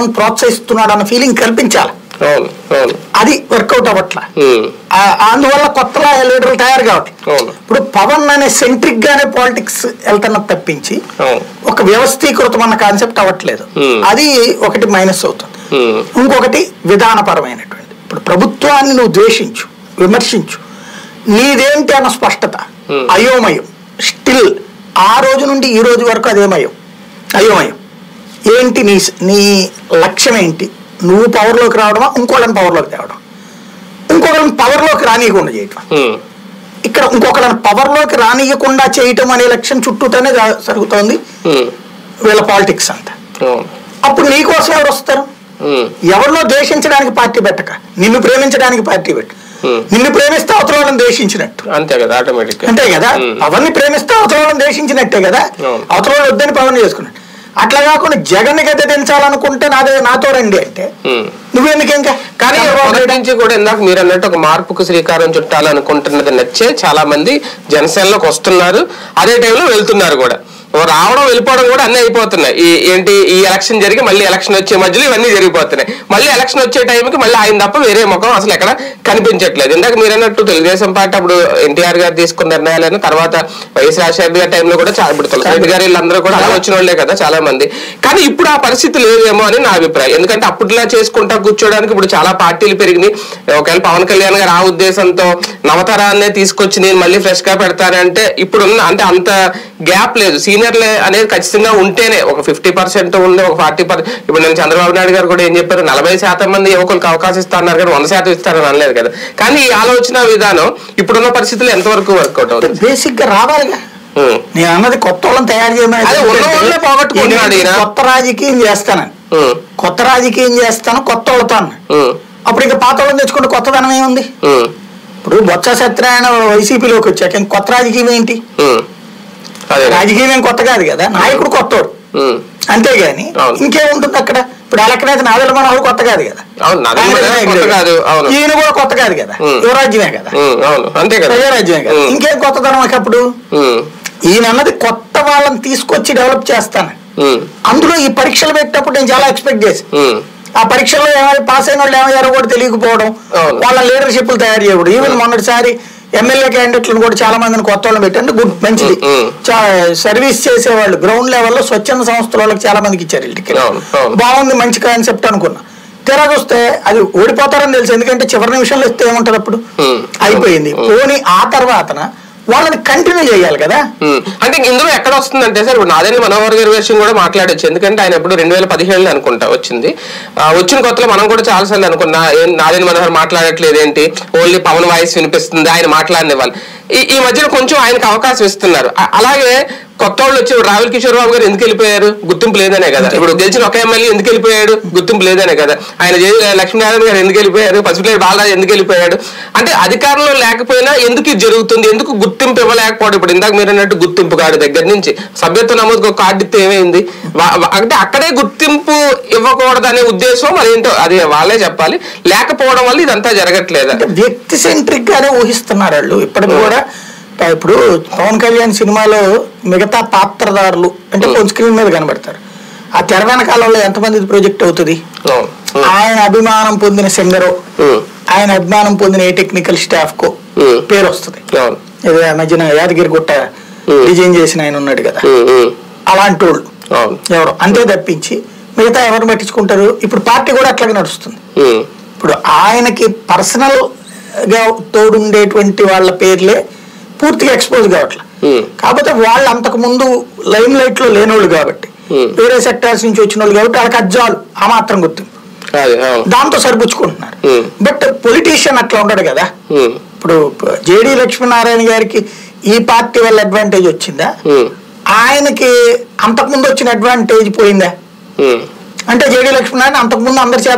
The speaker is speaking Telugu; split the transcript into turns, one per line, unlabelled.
పవన్ ప్రోత్సహిస్తున్నాడు అన్న ఫీలింగ్ కల్పించాలి
అవును అవును
అది వర్కౌట్ అవ్వట్ల
ఉమ్,
ఆ- అందువల్ల కొత్త లీడర్లు తయారు కావట్లేదు
అవును
ఇప్పుడు పవన్ అనే సెంట్రిక్ గానే పాలిటిక్స్ వెళ్తున్నది తప్పించి
అవును
ఒక వ్యవస్థీకృతమైన కాన్సెప్ట్ అవ్వట్లేదు
Hmm.
అది ఒకటి మైనస్ అవుతుంది
ఉమ్,
ఇంకొకటి విధానపరమైనటువంటి ఇప్పుడు ప్రభుత్వాన్ని నువ్వు ద్వేషించు విమర్శించు నీదేంటి అన్న స్పష్టత
Hmm.
అయోమయం స్టిల్ ఆ రోజు నుండి ఈ రోజు వరకు అదేమయం అయోమయం ఏంటి నీ నీ లక్ష్యం ఏంటి నువ్వు పవర్లోకి రావడమా ఇంకోళ్ళని పవర్లోకి తేవడం ఇంకొకరిని పవర్లోకి రానియకుండా చేయటం
ఉమ్,
ఇక్కడ ఇంకొకరిని పవర్లోకి రానియకుండా చేయటం అనే లక్ష్యం చుట్టూతోనే జా- జరుగుతోంది
ఉమ్,
వీళ్ళ పాలిటిక్స్ అంతా
అవును
అప్పుడు నీకోసం ఎవరు వస్తారు
ఉమ్,
ఎవరినో ద్వేషించడానికి పార్టీ పెట్టక నిన్ను ప్రేమించడానికి పార్టీ పెట్టు
Hmm.
నిన్ను ప్రేమిస్తే అవతల వాళ్ళని ద్వేషించినట్టు
అంతే కదా ఆటోమేటిక్ గా
అంతే కదా
Hmm.
పవన్ ని ప్రేమిస్తే అవతల వాళ్ళని ద్వేషించినట్టే కదా
అవును.
అవతల వాళ్ళు వద్దని పవన్ చేసుకున్నాడు అట్లా కాకుండా జగన్ గద్దె దించాలనుకుంటే నాదే నాతో రండి అంటే
ఉమ్.
నువ్వెందుకు ఇంకా
కానీ
చంద్రబాబు
మొదటి
నాయుడు-
నుంచి కూడా ఇందాక మీరు అన్నట్టు ఒక మార్పుకు శ్రీకారం చుట్టాలనుకుంటున్నది నచ్చే చాలా మంది జనసేనలోకి వస్తున్నారు అదే టైంలో వెళ్తున్నారు కూడా ఓ రావడం వెళ్ళిపోవడం కూడా అన్నీ అయిపోతున్నాయి ఈ ఏంటి ఈ ఎలక్షన్ జరిగి మళ్ళీ ఎలక్షన్ వచ్చే మధ్యలో ఇవన్నీ జరిగిపోతున్నాయి మళ్ళీ ఎలక్షన్ వచ్చే టైంకి మళ్ళీ ఆయన తప్ప వేరే ముఖం అసలు ఎక్కడ కనిపించట్లేదు ఇందాక మీరు అన్నట్టు తెలుగుదేశం పార్టీ అప్పుడు ఎన్టీఆర్ గారు తీసుకున్న నిర్ణయాలను తర్వాత వైఎస్ రాజశేఖర గారి టైంలో కూడా చాలా ఇప్పుడు తులసిరెడ్డి గారు వీళ్ళందరూ కూడా అలా వచ్చిన వాళ్ళే కదా చాలా మంది కానీ ఇప్పుడు ఆ పరిస్థితి లేదేమో అని నా అభిప్రాయం ఎందుకంటే అప్పట్లో చేసుకుంటా కూర్చోడానికి ఇప్పుడు చాలా పార్టీలు పెరిగినాయి ఒకవేళ పవన్ కళ్యాణ్ గారు ఆ ఉద్దేశంతో నవతరాన్నే తీసుకొచ్చి నేను మళ్ళీ ఫ్రెష్ గా పెడతానంటే ఇప్పుడున్న అంటే అంత గ్యాప్ లేదు సీనియర్లే అనేది ఖచ్చితంగా ఉంటేనే ఒక ఫిఫ్టీ పర్సెంట్ ఉంది ఒక ఫార్టీ పర్సెంట్ ఇప్పుడు నేను చంద్రబాబు నాయుడు గారు కూడా ఏం చెప్పారు నలభై శాతం మంది యువకులకు అవకాశం ఇస్తారన్నారు కానీ వంద శాతం ఇస్తారని అనలేదు కదా కానీ ఈ ఆలోచన విధానం ఇప్పుడున్న పరిస్థితులు ఎంతవరకు వర్కౌట్ అవుతుంది
బేసిక్ గా రావాలిగా
ఉమ్,
నేను అన్నది కొత్త వాళ్ళని తయారు చేయమని
అదే ఉన్న వాళ్ళనే పోగొట్టుకుంటున్నాడు ఈయన.
కొత్త రాజకీయం చేస్తానని
ఉమ్,
కొత్త రాజకీయం చేస్తాను కొత్త వాళ్ళతో అన్నాడు.
ఉమ్,
అప్పుడు ఇంకా పాత వాళ్ళని తెచ్చుకుంటే కొత్తదనం ఏముంది
ఉమ్,
ఇప్పుడు బొత్స సత్యనారాయణ వైసీపీలోకి వచ్చాక ఇంక కొత్త రాజకీయం ఏంటి
ఉమ్. అదే
రాజకీయం ఏం కొత్త కాదు కదా నాయకుడు కొత్తవాడు
ఉమ్.
అంతేగాని
అవును.
ఇంకేముంటుంది అక్కడ ఇప్పుడు ఎలక్నేత నాదల మనోహర్ కొత్త కాదు కదా
అవును నాదెల్ల
ఆయన
మనోహర్ కొత్త
నాయకుడే.
కాదు, అవును.
ఈయన కూడా కొత్త కాదు కదా
ఉమ్.
యువరాజ్యమే కదా
ఉమ్, అవును అంతే కదా
ప్రజారాజ్యమే కదా
ఉమ్,
ఇంకేం కొత్తదనం అప్పుడు
ఉమ్,
ఈయన అన్నది కొత్త వాళ్ళని తీసుకొచ్చి డెవలప్ చేస్తాను
ఉమ్,
అందులో ఈ పరీక్షలు పెట్టినప్పుడు నేను చాలా ఎక్స్పెక్ట్ చేసి
ఉమ్,
ఆ పరీక్షల్లో ఏమై పాస్ అయిన వాళ్ళు ఏమయ్యారో కూడా తెలియకపోవడం
అవును.
వాళ్ళ లీడర్షిప్లు తయారు చేయడం ఈవెన్ మొన్నటిసారి ఎమ్మెల్యే క్యాండిడేట్లను కూడా చాలా మందిని కొత్త వాళ్ళని పెట్టండి గుడ్ మంచిది
ఉమ్, ఉమ్.
చా- సర్వీస్ చేసేవాళ్ళు గ్రౌండ్ లెవెల్లో స్వచ్ఛంద సంస్థల వాళ్ళకి చాలా మందికి ఇచ్చారు వీళ్ళకి
అవును, అవును.
బాగుంది మంచి కాన్సెప్ట్ అనుకున్నా తీరా చూస్తే అది ఓడిపోతారని తెలుసు ఎందుకంటే చివరి నిమిషంలో ఇస్తే ఏముంటది అప్పుడు
ఉమ్.
అయిపోయింది పోనీ ఆ తర్వాతన వాళ్ళని కంటిన్యూ చేయాలి కదా
ఉమ్. అంటే ఇందులో ఎక్కడ వస్తుందంటే సార్ ఇప్పుడు నాదేని మనోహర్ గారి విషయం కూడా మాట్లాడొచ్చు ఎందుకంటే ఆయన ఎప్పుడు రెండు వేల పదిహేడులో అనుకుంటా వచ్చింది ఆ, వచ్చిన కొత్తలో మనం కూడా చాలా సార్లు అనుకున్నా ఏం నాదేని మనోహర్ మాట్లాడట్లేదు ఏంటి ఓన్లీ పవన్ వాయిస్ వినిపిస్తుంది ఆయన మాట్లాడిన ఈ ఈ మధ్యన కొంచెం ఆయనకు అవకాశం ఇస్తున్నారు అ- అలాగే కొత్త వాళ్ళు వచ్చి ఇప్పుడు రాహుల్ కిషోర్ బాబు గారు ఎందుకు వెళ్ళిపోయారు గుర్తింపు లేదనే కదా ఇప్పుడు గెలిచిన ఒక ఎమ్మెల్యే ఎందుకు వెళ్ళిపోయాడు గుర్తింపు లేదనే కదా ఆయన జై లక్ష్మీనారాయణ గారు ఎందుకు వెళ్ళిపోయారు పసిపిల్లాడి బాలరాజు ఎందుకు వెళ్ళిపోయాడు అంటే అధికారంలో లేకపోయినా ఎందుకు ఇది జరుగుతుంది ఎందుకు గుర్తింపు ఇవ్వలేకపోవడం ఇప్పుడు ఇందాక మీరు అన్నట్టు గుర్తింపు కార్డు దగ్గర నుంచి సభ్యత్వ నమోదుకు ఒక కార్డు ఇస్తే ఏమైంది వా- వా- అంటే అక్కడే గుర్తింపు ఇవ్వకూడదు అనే ఉద్దేశం మరి ఏంటో అది వాళ్ళే చెప్పాలి లేకపోవడం వల్ల ఇదంతా జరగట్లేదా
అంటే వ్యక్తి సెంట్రిక్ గానే ఊహిస్తున్నారు వాళ్ళు ఇప్పటికి కూడా ఇప్పుడు పవన్ కళ్యాణ్ సినిమాలో మిగతా పాత్రదారులు అంటే కొంచెం స్క్రీన్ మీద కనబడతారు ఆ తెర వెనకాలలో ఎంతమంది ప్రాజెక్ట్ అవుతుంది
అవును. ఉమ్.
ఆయన అభిమానం పొందిన సింగరో
ఉమ్.
ఆయన అభిమానం పొందిన ఏ టెక్నికల్ స్టాఫ్ కో
ఉమ్.
పేరు వస్తుంది
అవును
ఇది ఆ మధ్యన యాదగిరి గుట్ట
Hmm.
డిజైన్ చేసిన ఆయన ఉన్నాడు కదా
ఉమ్, ఉమ్.
అలాంటి వాళ్ళు
అవును
ఎవరు అంతే తప్పించి మిగతా ఎవరు పట్టించుకుంటారు ఇప్పుడు పార్టీ కూడా అట్లాగే నడుస్తుంది
ఉమ్.
ఇప్పుడు ఆయనకి పర్సనల్ గా తోడుండేటువంటి వాళ్ళ పేర్లే పూర్తిగా ఎక్స్పోజ్ కావట్లే
ఉమ్.
కాకపోతే వాళ్ళు అంతకు ముందు లైమ్ లైట్ లో లేనోళ్ళు కాబట్టి
Hmm.
వేరే సెక్టార్స్ నుంచి వచ్చిన వాళ్ళు కాబట్టి వాళ్ళకి అజ్జాలు ఆ మాత్రం గుర్తింపు
అదే అవును
దాంతో సరిపుచ్చుకుంటున్నారు
Hmm.
బట్ పొలిటీషియన్ అట్లా ఉండడు కదా
ఉమ్.
ఇప్పుడు జేడి లక్ష్మీనారాయణ గారికి ఈ పార్టీ వల్ల అడ్వాంటేజ్ వచ్చిందా
ఉమ్.
ఆయనకి అంతకుముందు వచ్చిన అడ్వాంటేజ్ పోయిందా
ఉమ్.
అంటే జేడి లక్ష్మీనారాయణ అంతకుముందు అందరి చేత